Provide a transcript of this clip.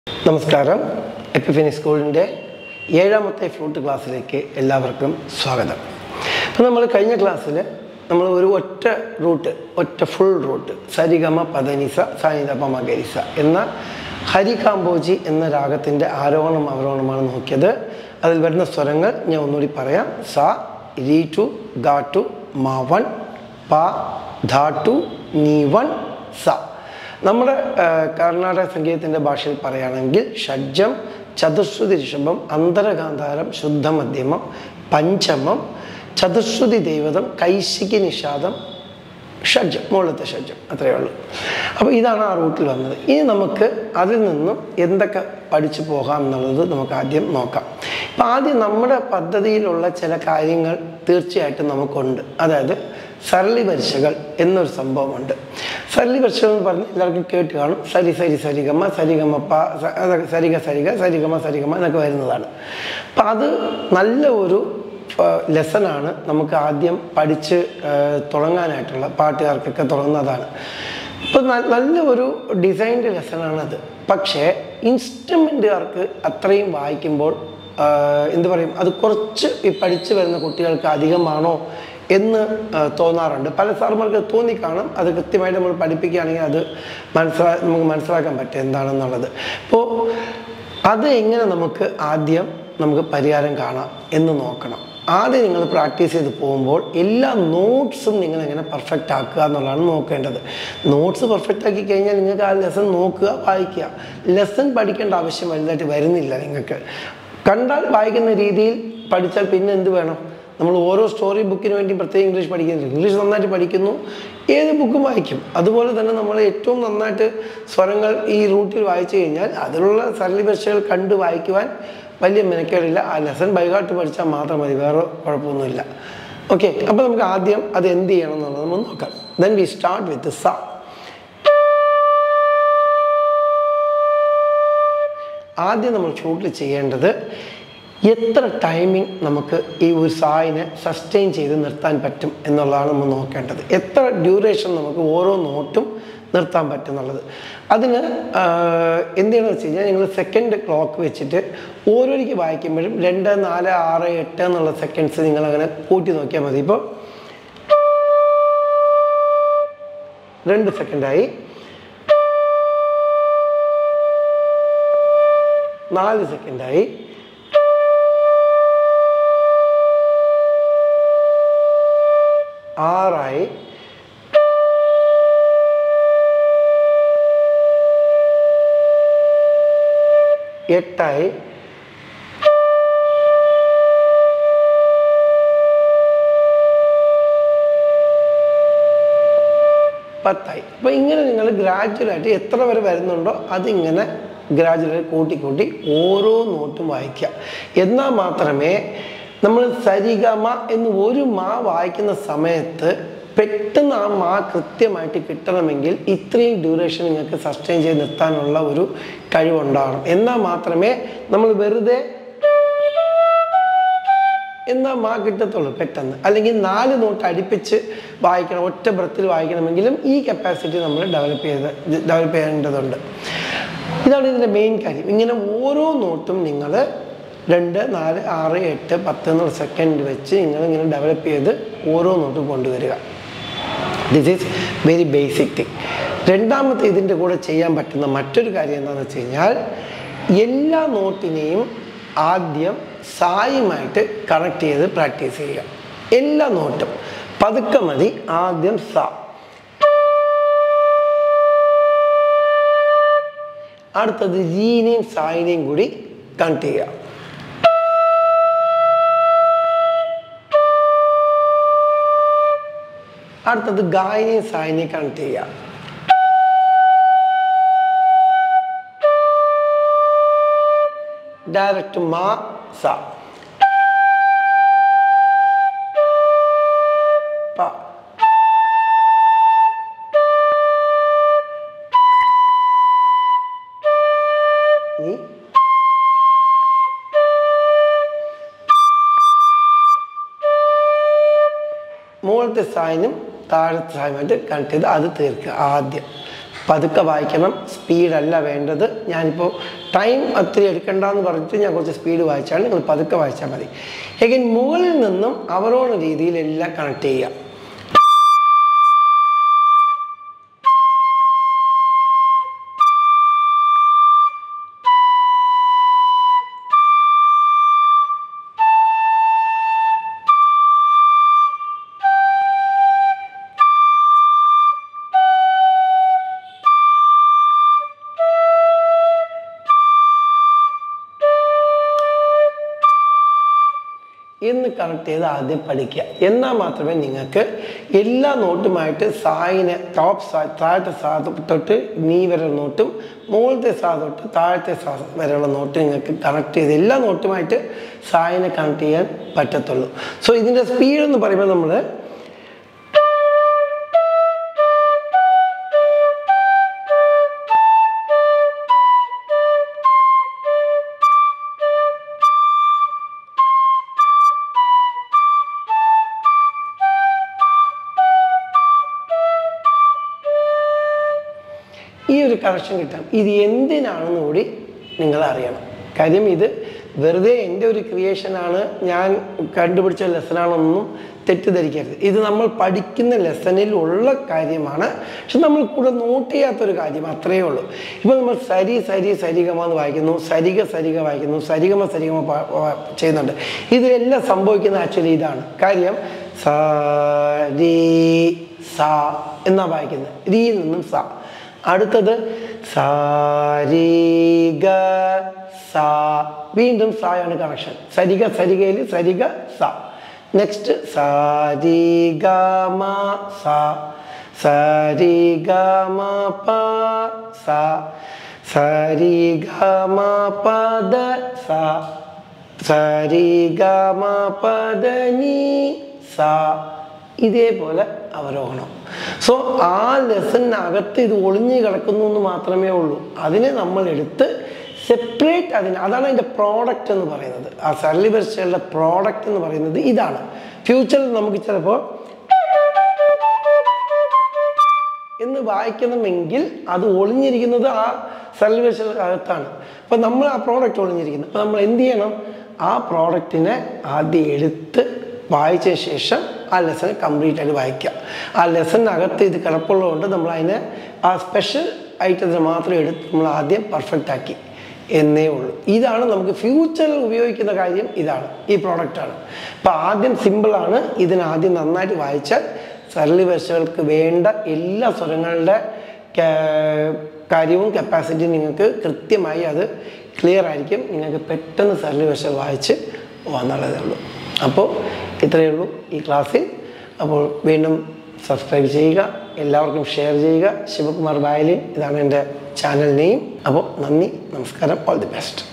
നമസ്കാരം എപ്പിഫിനി സ്കൂളിൻ്റെ ഏഴാമത്തെ ഫ്ലൂട്ട് ക്ലാസ്സിലേക്ക് എല്ലാവർക്കും സ്വാഗതം അപ്പോൾ നമ്മൾ കഴിഞ്ഞ ക്ലാസ്സിൽ നമ്മൾ ഒരു ഒറ്റ റൂട്ട് ഒറ്റ ഫുൾ റൂട്ട് സരിഗമ പദനിസ സാനിതപ മകരിസ എന്ന ഹരികാംബോജി എന്ന രാഗത്തിൻ്റെ ആരോഹണം അവരോഹണമാണ് നോക്കിയത് അതിൽ വരുന്ന സ്വരങ്ങൾ ഞാൻ ഒന്നുകൂടി പറയാം സ രീ ടു ഗാ ടു മാ വൺ പ ധ ടു നീ വൺ സ നമ്മുടെ ആ, കർണാടക സംഗീതത്തിൻ്റെ ഭാഷയിൽ പറയുകയാണെങ്കിൽ ഷഡ്ജം ചതുശ്രുതി ഋഷഭം അന്തരഗാന്ധാരം ശുദ്ധമധ്യമം പഞ്ചമം ചതുശ്രുതി ദൈവതം കൈശികി നിഷാദം ഷഡ്ജം മുകളിലത്തെ ഷഡ്ജം അത്രയേ ഉള്ളൂ അപ്പോൾ ഇതാണ് ആ റൂട്ടിൽ വന്നത് ഇനി നമുക്ക് അതിൽ നിന്നും എന്തൊക്കെ പഠിച്ചു പോകാം എന്നുള്ളത് നമുക്ക് ആദ്യം നോക്കാം ഇപ്പം ആദ്യം നമ്മുടെ പദ്ധതിയിലുള്ള ചില കാര്യങ്ങൾ തീർച്ചയായിട്ടും നമുക്കുണ്ട് അതായത് സരളി വരിശകൾ എന്നൊരു സംഭവമുണ്ട് സരളി വരിശകൾ എന്ന് പറഞ്ഞ് എല്ലാവർക്കും കേട്ട് കാണും സരി സരി സരിഗമ സരിഗമ പ സ- അതൊക്കെ സരിഗ സരിഗ സരിഗമ സരിഗമ എന്നൊക്കെ വരുന്നതാണ് അപ്പം അത് നല്ല ഒരു ലെസനാണ് നമുക്ക് ആദ്യം പഠിച്ച് ആ, തുടങ്ങാനായിട്ടുള്ള പാട്ടുകാർക്കൊക്കെ തുടങ്ങുന്നതാണ് ഇപ്പം നല്ല ഒരു ഡിസൈൻഡ് ലെസണാണത് പക്ഷേ ഇൻസ്ട്രുമെൻറ്റുകാർക്ക് അത്രയും വായിക്കുമ്പോൾ ആ, എന്ത് പറയും അത് കുറച്ച് ഈ പഠിച്ചു വരുന്ന കുട്ടികൾക്ക് അധികമാണോ എന്ന് ആ, തോന്നാറുണ്ട് പല സാർമാർക്ക് തോന്നിക്കാണും അത് കൃത്യമായിട്ട് നമ്മൾ പഠിപ്പിക്കുകയാണെങ്കിൽ അത് മനസ്സിലാ നമുക്ക് മനസ്സിലാക്കാൻ പറ്റും എന്താണെന്നുള്ളത് ഇപ്പോൾ അത് എങ്ങനെ നമുക്ക് ആദ്യം നമുക്ക് പരിഹാരം കാണാം എന്ന് നോക്കണം ആദ്യം നിങ്ങൾ പ്രാക്ടീസ് ചെയ്ത് പോകുമ്പോൾ എല്ലാ നോട്ട്സും നിങ്ങൾ എങ്ങനെ പെർഫെക്റ്റ് ആക്കുക എന്നുള്ളതാണ് നോക്കേണ്ടത് നോട്ട്സ് പെർഫെക്റ്റ് ആക്കി കഴിഞ്ഞാൽ നിങ്ങൾക്ക് ആ ലെസൺ നോക്കുക വായിക്കുക ലെസൺ പഠിക്കേണ്ട ആവശ്യം വലുതായിട്ട് വരുന്നില്ല നിങ്ങൾക്ക് കണ്ടാൽ വായിക്കുന്ന രീതിയിൽ പഠിച്ചാൽ പിന്നെ എന്ത് വേണം നമ്മൾ ഓരോ സ്റ്റോറി ബുക്കിന് വേണ്ടി പ്രത്യേകം ഇംഗ്ലീഷ് പഠിക്കുന്നില്ല ഇംഗ്ലീഷ് നന്നായിട്ട് പഠിക്കുന്നു ഏത് ബുക്കും വായിക്കും അതുപോലെ തന്നെ നമ്മൾ ഏറ്റവും നന്നായിട്ട് സ്വരങ്ങൾ ഈ റൂട്ടിൽ വായിച്ചു കഴിഞ്ഞാൽ അതിലുള്ള സരളി ഭാഷകൾ കണ്ട് വായിക്കുവാൻ വലിയ മെനക്കേടില്ല ആ ലെസൺ ബൈഹാർട്ട് പഠിച്ചാൽ മാത്രം മതി വേറെ കുഴപ്പമൊന്നുമില്ല ഓക്കെ അപ്പോൾ നമുക്ക് ആദ്യം അത് എന്ത് ചെയ്യണം എന്നുള്ളത് നമ്മൾ നോക്കാം ദെൻ വി സ്റ്റാർട്ട് വിത്ത് സ ആദ്യം നമ്മൾ ഷൂട്ടിൽ ചെയ്യേണ്ടത് എത്ര ടൈമിംഗ് നമുക്ക് ഈ ഒരു സായിനെ സസ്റ്റെയിൻ ചെയ്ത് നിർത്താൻ പറ്റും എന്നുള്ളതാണ് നമ്മൾ നോക്കേണ്ടത് എത്ര ഡ്യൂറേഷൻ നമുക്ക് ഓരോ നോട്ടും നിർത്താൻ പറ്റും എന്നുള്ളത് അതിന് ആഹ്, എന്ത് ചെയ്യണമെന്ന് വെച്ച് കഴിഞ്ഞാൽ നിങ്ങൾ സെക്കൻഡ് ക്ലോക്ക് വെച്ചിട്ട് ഓരോരിക്ക് വായിക്കുമ്പോഴും രണ്ട് നാല് ആറ് എട്ട് എന്നുള്ള സെക്കൻഡ്സ് നിങ്ങൾ അങ്ങനെ കൂട്ടി നോക്കിയാൽ മതി ഇപ്പോൾ രണ്ട് സെക്കൻഡായി നാല് സെക്കൻഡായി ആറായി എട്ടായി പത്തായി അപ്പോൾ ഇങ്ങനെ നിങ്ങൾ ഗ്രാജുവലായിട്ട് എത്ര വരെ വരുന്നുണ്ടോ അതിങ്ങനെ ഗ്രാജുവലായി കൂട്ടി കൂട്ടി ഓരോ നോട്ടും വായിക്കുക എന്നാൽ മാത്രമേ നമ്മൾ സരിഗമ എന്ന് ഒരു മാ വായിക്കുന്ന സമയത്ത് പെട്ടെന്ന് ആ മാ കൃത്യമായിട്ട് കിട്ടണമെങ്കിൽ ഇത്രയും ഡ്യൂറേഷൻ നിങ്ങൾക്ക് സസ്റ്റെയിൻ ചെയ്ത് നിർത്താനുള്ള ഒരു കഴിവുണ്ടാകണം എന്നാൽ മാത്രമേ നമ്മൾ വെറുതെ എന്നാൽ മാ കിട്ടത്തുള്ളൂ പെട്ടെന്ന് അല്ലെങ്കിൽ നാല് നോട്ട് അടുപ്പിച്ച് വായിക്കണം ഒറ്റ ബ്രത്തിൽ വായിക്കണമെങ്കിലും ഈ കപ്പാസിറ്റി നമ്മൾ ഡെവലപ്പ് ചെയ്ത് ഡെവലപ്പ് ചെയ്യേണ്ടതുണ്ട് ഇതാണ് ഇതിൻ്റെ മെയിൻ കാര്യം ഇങ്ങനെ ഓരോ നോട്ടും നിങ്ങൾ രണ്ട് നാല് ആറ് എട്ട് പത്ത് എന്നുള്ള സെക്കൻഡ് വെച്ച് നിങ്ങൾ ഇങ്ങനെ ഡെവലപ്പ് ചെയ്ത് ഓരോ നോട്ടും കൊണ്ടുവരിക this is very basic thing രണ്ടാമത്തെ ഇതിൻ്റെ കൂടെ ചെയ്യാൻ പറ്റുന്ന മറ്റൊരു കാര്യം എന്താണെന്ന് വെച്ച് കഴിഞ്ഞാൽ എല്ലാ നോട്ടിനെയും ആദ്യം സായുമായിട്ട് കണക്ട് ചെയ്ത് പ്രാക്ടീസ് ചെയ്യുക എല്ലാ നോട്ടും പതുക്കെ മതി ആദ്യം സ അടുത്തത് ജീനെയും സായിനെയും കൂടി കണക്ട് ചെയ്യുക അടുത്തത് ഗായനെയും സായിനെയും കണക്ട് ചെയ്യുക ഡയറക്റ്റ് മാ സ പ നീ മുകളിലത്തെ സായനും താഴത്തെ സായമായിട്ട് കണക്ട് ചെയ്ത് അത് തീർക്കുക ആദ്യം പതുക്കെ വായിക്കണം സ്പീഡല്ല വേണ്ടത് ഞാനിപ്പോൾ ടൈം അത്രയും എടുക്കണ്ടെന്ന് പറഞ്ഞിട്ട് ഞാൻ കുറച്ച് സ്പീഡ് വായിച്ചാണ് നിങ്ങൾ പതുക്കെ വായിച്ചാൽ മതി എഗൈൻ മുകളിൽ നിന്നും അവരോട് രീതിയിൽ എല്ലാം കണക്ട് ചെയ്യുക എന്ന് കണക്ട് ചെയ്ത് ആദ്യം പഠിക്കുക എന്നാൽ മാത്രമേ നിങ്ങൾക്ക് എല്ലാ നോട്ടുമായിട്ട് സായിന് ടോപ്പ് സാ താഴത്തെ സാ തൊട്ട് നീ വരെയുള്ള നോട്ടും മുകളിലത്തെ സാ തൊട്ട് താഴത്തെ സാ വരെയുള്ള നോട്ട് നിങ്ങൾക്ക് കണക്ട് ചെയ്ത് എല്ലാ നോട്ടുമായിട്ട് സായിനെ കണക്ട് ചെയ്യാൻ പറ്റത്തുള്ളൂ സോ ഇതിൻ്റെ സ്പീഡ് എന്ന് പറയുമ്പോൾ നമ്മൾ ഈ ഒരു കണക്ഷൻ കിട്ടാം ഇത് എന്തിനാണെന്ന് കൂടി നിങ്ങൾ അറിയണം കാര്യം ഇത് വെറുതെ എൻ്റെ ഒരു ക്രിയേഷനാണ് ഞാൻ കണ്ടുപിടിച്ച ലെസനാണെന്നൊന്നും തെറ്റിദ്ധരിക്കരുത് ഇത് നമ്മൾ പഠിക്കുന്ന ലെസണിൽ ഉള്ള കാര്യമാണ് പക്ഷെ നമ്മൾ കൂടെ നോട്ട് ചെയ്യാത്തൊരു കാര്യം അത്രയേ ഉള്ളൂ ഇപ്പോൾ നമ്മൾ സരി സരി സരിഗമ എന്ന് വായിക്കുന്നു സരിഗ സരിഗ വായിക്കുന്നു സരിഗമ സരിഗമ പ- പ- ചെയ്യുന്നുണ്ട് ഇതിലെല്ലാം സംഭവിക്കുന്ന ആക്ച്വലി ഇതാണ് കാര്യം സ രീ സ എന്നാ വായിക്കുന്നത് രീയിൽ നിന്നും സ അടുത്തത് സാരിഗ സ വീണ്ടും സായാണ് കണക്ഷൻ സരിഗ സരിഗയിൽ സരിഗ സ നെക്സ്റ്റ് സാരിഗ മ സ സരിഗ മ പ സ സരിഗ മ പദ സ സരിഗ മ പദ നീ സ ഇതേപോലെ അവരോഹണം സോ ആ ലെസണിനകത്ത് ഇത് ഒളിഞ്ഞു കിടക്കുന്നു എന്ന് മാത്രമേ ഉള്ളൂ അതിനെ നമ്മൾ എടുത്ത് സെപ്പറേറ്റ് അതിന് അതാണ് അതിൻ്റെ പ്രോഡക്റ്റ് എന്ന് പറയുന്നത് ആ സർലി ബെർച്ചയുടെ പ്രോഡക്റ്റ് എന്ന് പറയുന്നത് ഇതാണ് ഫ്യൂച്ചറിൽ നമുക്ക് ചിലപ്പോൾ എന്ന് വായിക്കണമെങ്കിൽ അത് ഒളിഞ്ഞിരിക്കുന്നത് ആ സർലിവേഷൻ അകത്താണ് അപ്പം നമ്മൾ ആ പ്രോഡക്റ്റ് ഒളിഞ്ഞിരിക്കുന്നത് അപ്പം നമ്മൾ എന്ത് ചെയ്യണം ആ പ്രോഡക്റ്റിനെ ആദ്യം എടുത്ത് വായിച്ച ശേഷം ആ ലെസൺ കംപ്ലീറ്റ് ആയിട്ട് വായിക്കുക ആ ലെസണിനകത്ത് ഇത് കിടപ്പുള്ളതുകൊണ്ട് നമ്മൾ അതിനെ ആ സ്പെഷ്യൽ ഐറ്റത്തിന് മാത്രം എടുത്ത് നമ്മൾ ആദ്യം പെർഫെക്റ്റ് ആക്കി എന്നേ ഉള്ളൂ ഇതാണ് നമുക്ക് ഫ്യൂച്ചറിൽ ഉപയോഗിക്കുന്ന കാര്യം ഇതാണ് ഈ പ്രോഡക്റ്റാണ് അപ്പോൾ ആദ്യം സിമ്പിളാണ് ഇതിന് ആദ്യം നന്നായിട്ട് വായിച്ചാൽ സരളി ഭാഷകൾക്ക് വേണ്ട എല്ലാ സ്വരങ്ങളുടെ കാ- കാര്യവും കപ്പാസിറ്റിയും നിങ്ങൾക്ക് കൃത്യമായി അത് ക്ലിയർ ആയിരിക്കും നിങ്ങൾക്ക് പെട്ടെന്ന് സരളി ഭാഷ വായിച്ച് വന്നുള്ളതേ ഉള്ളൂ അപ്പോൾ ഇത്രയേ ഉള്ളൂ ഈ ക്ലാസ്സിൽ അപ്പോൾ വീണ്ടും സബ്സ്ക്രൈബ് ചെയ്യുക എല്ലാവർക്കും ഷെയർ ചെയ്യുക ശിവകുമാർ വയലിൻ ഇതാണ് എൻ്റെ ചാനൽ നെയിം അപ്പോൾ നന്ദി നമസ്കാരം ഓൾ ദി ബെസ്റ്റ്